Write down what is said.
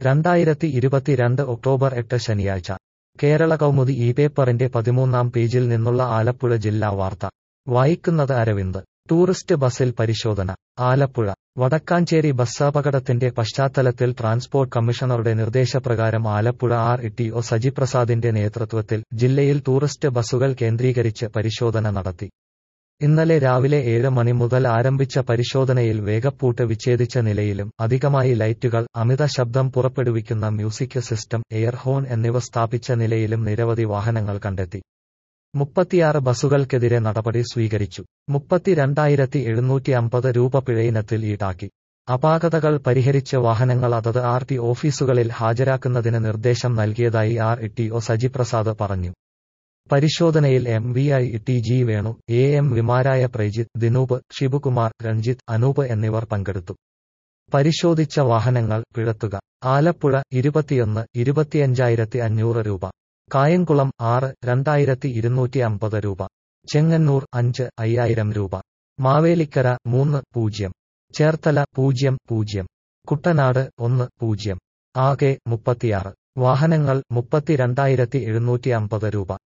രണ്ടായിരത്തി ഇരുപത്തിരണ്ട് ഒക്ടോബർ എട്ട് ശനിയാഴ്ച കേരള കൗമുദി ഈ പേപ്പറിന്റെ പതിമൂന്നാം പേജിൽ നിന്നുള്ള ആലപ്പുഴ ജില്ലാ വാർത്ത വായിക്കുന്നത് അരവിന്ദ് ടൂറിസ്റ്റ് ബസ്സിൽ പരിശോധന ആലപ്പുഴ വടക്കാഞ്ചേരി ബസ്സപകടത്തിന്റെ പശ്ചാത്തലത്തിൽ ട്രാൻസ്പോർട്ട് കമ്മീഷണറുടെ നിർദ്ദേശപ്രകാരം ആലപ്പുഴ ആർ ഇ ഒ സജിപ്രസാദിന്റെ നേതൃത്വത്തിൽ ജില്ലയിൽ ടൂറിസ്റ്റ് ബസ്സുകൾ കേന്ദ്രീകരിച്ച് പരിശോധന നടത്തി ഇന്നലെ രാവിലെ ഏഴ് മണി മുതൽ ആരംഭിച്ച പരിശോധനയിൽ വേഗപ്പൂട്ട് വിച്ഛേദിച്ച നിലയിലും അധികമായി ലൈറ്റുകൾ അമിത ശബ്ദം പുറപ്പെടുവിക്കുന്ന മ്യൂസിക് സിസ്റ്റം എയർ ഹോൺ എന്നിവ സ്ഥാപിച്ച നിലയിലും നിരവധി വാഹനങ്ങൾ കണ്ടെത്തി മുപ്പത്തിയാറ് ബസ്സുകൾക്കെതിരെ നടപടി സ്വീകരിച്ചു മുപ്പത്തിരണ്ടായിരത്തി എഴുന്നൂറ്റി അമ്പത് രൂപ പിഴയിനത്തിൽ ഈടാക്കി അപാകതകൾ പരിഹരിച്ച് വാഹനങ്ങൾ അതത് ആർ ടി ഓഫീസുകളിൽ ഹാജരാക്കുന്നതിന് നിർദ്ദേശം നൽകിയതായി ആർ ഇ ഒ സജിപ്രസാദ് പറഞ്ഞു പരിശോധനയിൽ M V I T G Venu A M വിമാരായ പ്രജിത്ത് ദിനൂപ് ഷിബുകുമാർ രഞ്ജിത്ത് അനൂപ് എന്നിവർ പങ്കെടുത്തു പരിശോധിച്ച വാഹനങ്ങൾ പിഴത്തുക ആലപ്പുഴ ഇരുപത്തിയൊന്ന് ഇരുപത്തിയഞ്ചായിരത്തി അഞ്ഞൂറ് രൂപ കായംകുളം ആറ് രണ്ടായിരത്തി ഇരുന്നൂറ്റി അമ്പത് രൂപ ചെങ്ങന്നൂർ അഞ്ച് അയ്യായിരം രൂപ മാവേലിക്കര മൂന്ന് പൂജ്യം ചേർത്തല പൂജ്യം പൂജ്യം കുട്ടനാട് ഒന്ന് പൂജ്യം ആകെ മുപ്പത്തിയാറ് വാഹനങ്ങൾ മുപ്പത്തിരണ്ടായിരത്തി എഴുന്നൂറ്റി അമ്പത് രൂപ